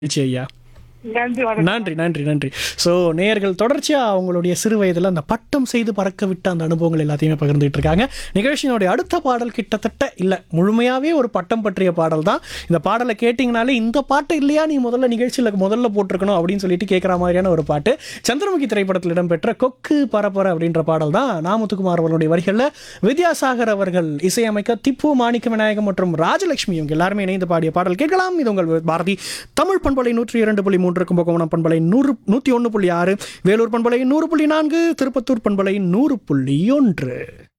மகிழ்ச்சி ஐயா நன்றி வணக்கம் நன்றி நன்றி நன்றி ஸோ நேயர்கள் தொடர்ச்சியாக அவங்களுடைய சிறு வயதில் அந்த பட்டம் செய்து பறக்க விட்ட அந்த அனுபவங்கள் எல்லாத்தையுமே பகிர்ந்துட்டு இருக்காங்க நிகழ்ச்சியினுடைய அடுத்த பாடல் கிட்டத்தட்ட இல்லை முழுமையாகவே ஒரு பட்டம் பற்றிய பாடல் தான் இந்த பாடலை கேட்டிங்கனாலே இந்த பாட்டு இல்லையா நீ முதல்ல நிகழ்ச்சியில் முதல்ல போட்டிருக்கணும் அப்படின்னு சொல்லிட்டு கேட்குற மாதிரியான ஒரு பாட்டு சந்திரமுகி திரைப்படத்தில் இடம்பெற்ற கொக்கு பரப்பர அப்படின்ற பாடல் தான் நாமுத்துக்குமார் அவர்களுடைய வரிகளில் வித்யாசாகர் அவர்கள் இசையமைக்க திப்பு மாணிக்க விநாயகம் மற்றும் ராஜலட்சுமி இவங்க எல்லாருமே இணைந்து பாடிய பாடல் கேட்கலாம் இது உங்கள் பாரதி தமிழ் பண்பலை நூற்றி இரண்டு புள்ளி மூன்று கும்பகோணம் பண்பலை நூறு நூற்றி ஒன்று புள்ளி ஆறு வேலூர் பண்பலை நூறு புள்ளி நான்கு திருப்பத்தூர் பண்பலை நூறு புள்ளி ஒன்று